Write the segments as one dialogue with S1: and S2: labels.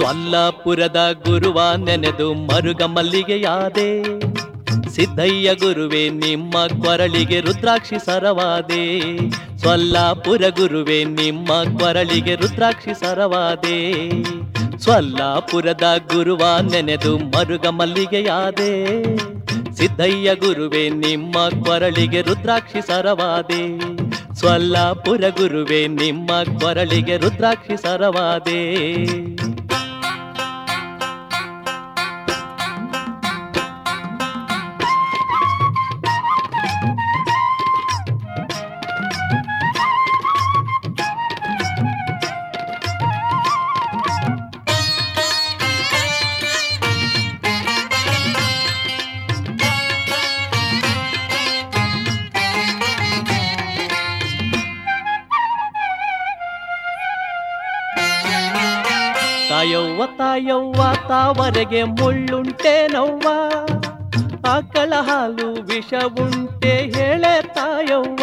S1: ಸೊಲ್ಲಾಪುರದ ಗುರುವ ನೆನೆದು ಮರುಗ ಮಲ್ಲಿಗೆಯಾದೆ ಸಿದ್ದಯ್ಯ ಗುರುವೆ ನಿಮ್ಮ ಕೊರಳಿಗೆ ರುದ್ರಾಕ್ಷಿ ಸರವಾದೆ ಸೊಲ್ಲಾಪುರ ಗುರುವೆ ನಿಮ್ಮ ಕೊರಳಿಗೆ ರುದ್ರಾಕ್ಷಿ ಸರವಾದೆ ಸೊಲ್ಲಾಪುರದ ಗುರುವ ನೆನೆದು ಮರುಗ ಮಲ್ಲಿಗೆಯಾದೆ ಸಿದ್ದಯ್ಯ ಗುರುವೆ ನಿಮ್ಮ ಕೊರಳಿಗೆ ರುದ್ರಾಕ್ಷಿ ಸರವಾದೆ ಸೊಲ್ಲಾಪುರ ಗುರುವೆ ನಿಮ್ಮ ಕೊರಳಿಗೆ ರುದ್ರಾಕ್ಷಿ ಸರವಾದೆ ತಾಯವ್ವ ತಾಯವ್ವ ತಾವರೆಗೆ ಮುಳ್ಳುಂಟೇನವ್ವ ಆಕಳ ಹಾಲು ವಿಷವುಂಟೆ ಹೇಳೆ ತಾಯವ್ವ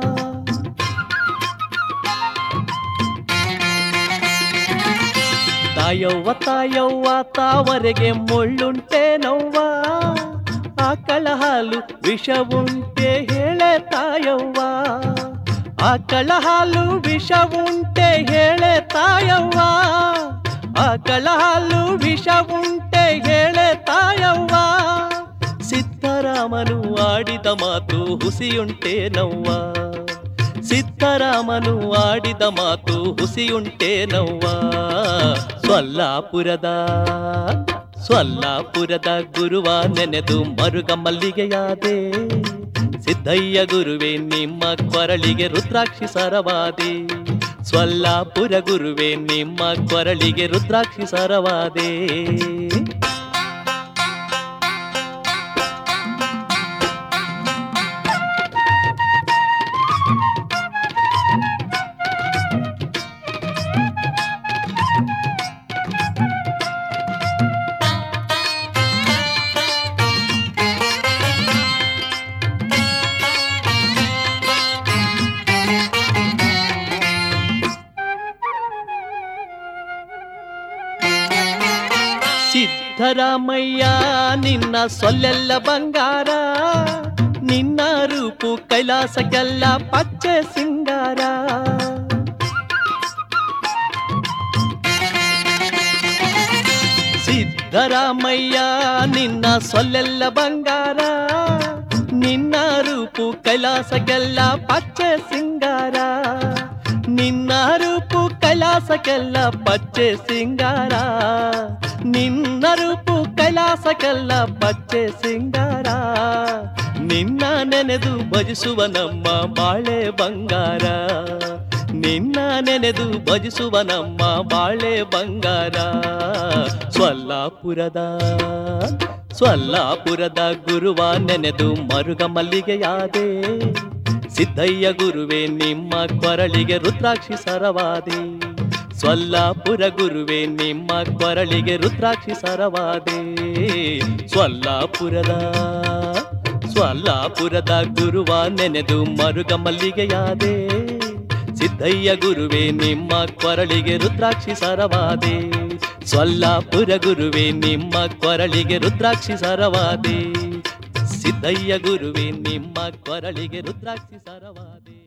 S1: ತಾಯವ್ವ ತಾಯವ್ವ ತಾವರೆಗೆ ಮುಳ್ಳುಂಟೇನವ್ವ ಆಕಳ ಹಾಲು ವಿಷವುಂಟೆ ಹೇಳೆ ತಾಯವ್ವ ಆಕಳ ಹಾಲು ವಿಷವುಂಟೆ ಹೇಳೆ ತಾಯವ್ವ ಆಕಳ ಹಾಲು ವಿಷವುಂಟೆ ಹೇಳೆ ತಾಯವ್ವ ಸಿದ್ದರಾಮನು ಆಡಿದ ಮಾತು ಹುಸಿಯುಂಟೇನವ್ವ ಸಿದ್ದರಾಮನು ಆಡಿದ ಮಾತು ಹುಸಿಯುಂಟೇನವ್ವ ಸೊಲ್ಲಾಪುರದ ಸೊಲ್ಲಾಪುರದ ಗುರುವ ನೆನೆದು ಮರುಗ ಮಲ್ಲಿಗೆಯಾದೆ ಸಿದ್ದಯ್ಯ ಗುರುವೆ ನಿಮ್ಮ ಕೊರಳಿಗೆ ರುದ್ರಾಕ್ಷಿ ಸರವಾದೆ ಸೊಲ್ಲಾಪುರ ಗುರುವೆ ನಿಮ್ಮ ಕೊರಳಿಗೆ ರುದ್ರಾಕ್ಷಿ ಸರವಾದೆ ಸಿದ್ದರಾಮಯ್ಯ ನಿನ್ನ ಸೊಲ್ಲೆಲ್ಲ ಬಂಗಾರ ನಿನ್ನ ರೂಪು ಕೈಲಾಸಕ್ಕೆಲ್ಲ ಪಚ್ಚೆ ಸಿಂಗಾರ ಸಿದ್ದರಾಮಯ್ಯ ನಿನ್ನ ಸೊಲ್ಲೆಲ್ಲ ಬಂಗಾರ ನಿನ್ನ ರೂಪು ಕೈಲಾಸಕ್ಕೆಲ್ಲ ಪಚ್ಚೆ ಸಿಂಗಾರ ನಿನ್ನ ರೂಪು ಕೈಲಾಸಕ್ಕೆಲ್ಲ ಪಚ್ಚೆ ಸಿಂಗಾರ ನಿನ್ನ ರೂಪು ಕೈಲಾಸಕ್ಕೆಲ್ಲ ಪಚ್ಚೆ ಸಿಂಗಾರ ನಿನ್ನ ನೆನೆದು ಭಜಿಸುವ ನಮ್ಮ ಬಾಳೆ ಬಂಗಾರ ನಿನ್ನ ನೆನೆದು ಭಜಿಸುವ ನಮ್ಮ ಬಾಳೆ ಬಂಗಾರ ಸೊಲ್ಲಾಪುರದ ಸೊಲ್ಲಾಪುರದ ಗುರುವ ನೆನೆದು ಮರುಗ ಮಲ್ಲಿಗೆಯಾದೆ ಸಿದ್ದಯ್ಯ ಗುರುವೆ ನಿಮ್ಮ ಕೊರಳಿಗೆ ರುದ್ರಾಕ್ಷಿ ಸರವಾದೆ ಸೊಲ್ಲಾಪುರ ಗುರುವೆ ನಿಮ್ಮ ಕೊರಳಿಗೆ ರುದ್ರಾಕ್ಷಿ ಸರವಾದೆ ಸೊಲ್ಲಾಪುರದ ಸೊಲ್ಲಾಪುರದ ಗುರುವ ನೆನೆದು ಮರುಗ ಮಲ್ಲಿಗೆಯಾದೆ ಸಿದ್ದಯ್ಯ ಗುರುವೆ ನಿಮ್ಮ ಕೊರಳಿಗೆ ರುದ್ರಾಕ್ಷಿ ಸರವಾದೆ ಸೊಲ್ಲಾಪುರ ಗುರುವೆ ನಿಮ್ಮ ಕೊರಳಿಗೆ ರುದ್ರಾಕ್ಷಿ ಸರವಾದೆ ಸಿದ್ದಯ್ಯ ಗುರುವೆ ನಿಮ್ಮ ಕೊರಳಿಗೆ ರುದ್ರಾಕ್ಷಿ ಸರವಾದೆ